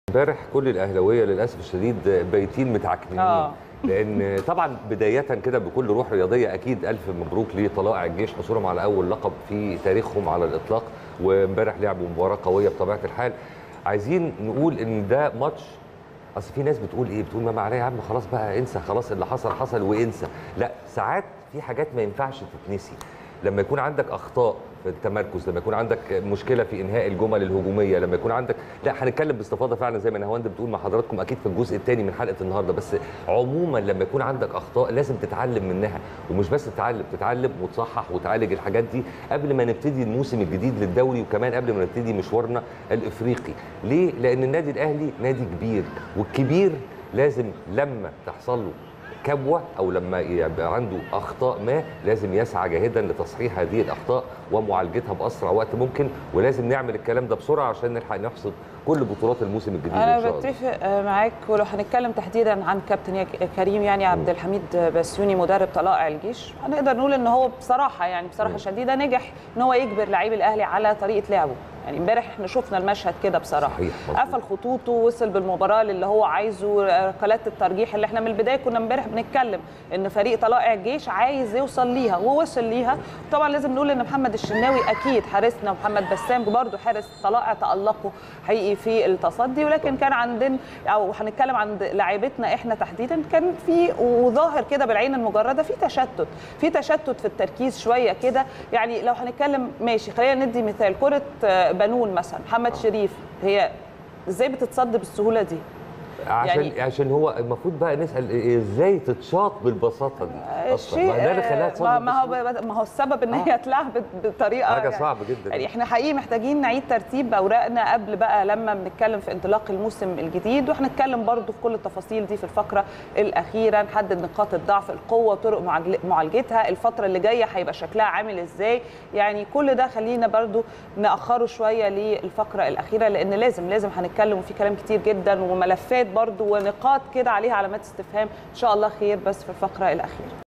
امبارح كل الاهلاويه للاسف الشديد بايتين متعكنين آه. لان طبعا بدايه كده بكل روح رياضيه اكيد الف مبروك لطلائع الجيش حصولهم على اول لقب في تاريخهم على الاطلاق وامبارح لعبوا مباراه قويه بطبيعه الحال عايزين نقول ان ده ماتش اصل في ناس بتقول ايه بتقول ما عليا يا عم خلاص بقى انسى خلاص اللي حصل حصل وانسى لا ساعات في حاجات ما ينفعش تتنسي لما يكون عندك اخطاء في التمركز لما يكون عندك مشكله في انهاء الجمل الهجوميه لما يكون عندك لا هنتكلم باستفاضه فعلا زي ما نهاوند بتقول مع حضراتكم اكيد في الجزء الثاني من حلقه النهارده بس عموما لما يكون عندك اخطاء لازم تتعلم منها ومش بس تتعلم تتعلم وتصحح وتعالج الحاجات دي قبل ما نبتدي الموسم الجديد للدوري وكمان قبل ما نبتدي مشوارنا الافريقي ليه لان النادي الاهلي نادي كبير والكبير لازم لما تحصل له كبوه او لما يبقى عنده اخطاء ما لازم يسعى جاهدا لتصحيح هذه الاخطاء ومعالجتها باسرع وقت ممكن ولازم نعمل الكلام ده بسرعه عشان نلحق نحصد كل بطولات الموسم الجديد ان انا شاء الله بتفق معاك ولو هنتكلم تحديدا عن كابتن يا كريم يعني عبد الحميد بسيوني مدرب طلائع الجيش هنقدر نقول ان هو بصراحه يعني بصراحه مم. شديده نجح ان هو يجبر لعيب الاهلي على طريقه لعبه يعني امبارح احنا شفنا المشهد كده بصراحه صحيح، مظبوط. قفل خطوطه وصل بالمباراه اللي هو عايزه ركلات الترجيح اللي احنا من البدايه كنا امبارح بنتكلم ان فريق طلائع الجيش عايز يوصل ليها ووصل ليها طبعا لازم نقول ان محمد الشناوي اكيد حارسنا محمد بسام برضه حارس طلائع تالقوا حقيقي في التصدي ولكن كان عندنا او هنتكلم عن لاعيبتنا احنا تحديدا كان في وظاهر كده بالعين المجرده في تشتت في تشتت في التركيز شويه كده يعني لو هنتكلم ماشي خلينا ندي مثال كره آه، بنون مثلا محمد شريف هي ازاي بتتصد بالسهوله دي عشان يعني- عشان هو المفروض بقى نسال إيه- ازاي تتشاط بالبساطه دي اصلا ما ده اللي خلاها تصد ما ما هو بالسهولة. ما هو السبب ان هي اتلعبت بطريقه حاجه يعني- صعبه جدا يعني احنا حقيقي محتاجين نعيد ترتيب اوراقنا قبل بقى لما بنتكلم في انطلاق الموسم الجديد وهنتكلم برضو في كل التفاصيل دي في الفقره الاخيره نحدد نقاط الضعف القوه وطرق معالج- معالجتها الفتره اللي جايه هيبقى شكلها عامل ازاي يعني كل ده خلينا برضو ناخره شويه للفقره الاخيره لان لازم لازم هنتكلم وفي كلام كتير جدا وملفات برضو ونقاط كده عليها علامات استفهام ان شاء الله خير بس في الفقره الاخيره